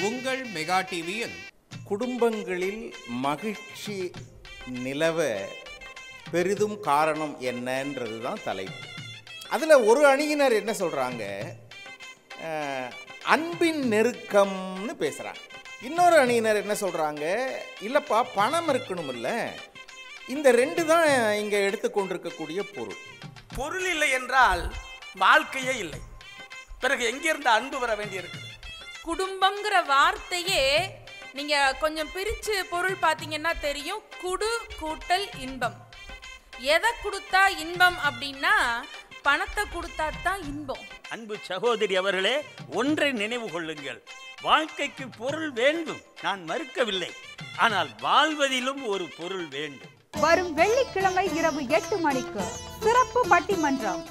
உங்கள் மெகா டிவியில் குடும்பங்களில் மகிழ்ச்சி நிலவ பெரிதும் காரணம் என்னன்றது தான் தலைப்பு அதில் ஒரு அணியினர் என்ன சொல்கிறாங்க அன்பின் நெருக்கம்னு பேசுகிறாங்க இன்னொரு அணியினர் என்ன சொல்கிறாங்க இல்லைப்பா பணம் இருக்கணும் இல்லை இந்த ரெண்டு தான் இங்கே எடுத்துக்கொண்டிருக்கக்கூடிய பொருள் பொருள் இல்லை என்றால் வாழ்க்கையே இல்லை பிறகு எங்கிருந்து அன்பு வர வேண்டியிருக்கு குடும்பம்ங்கிற வார்த்தையே நீங்க கொஞ்சம் பிரிச்சு பொருள் பார்த்தீங்கன்னா தெரியும் குடு கூட்டல் இன்பம் எதை கொடுத்தா இன்பம் அப்படின்னா பணத்தை கொடுத்தா தான் இன்பம் அன்பு சகோதரி அவர்களே ஒன்றை நினைவு கொள்ளுங்கள் வாழ்க்கைக்கு பொருள் வேண்டும் நான் மறுக்கவில்லை ஆனால் வாழ்வதிலும் ஒரு பொருள் வேண்டும் வரும் வெள்ளிக்கிழமை இரவு எட்டு மணிக்கு சிறப்பு பட்டிமன்றம்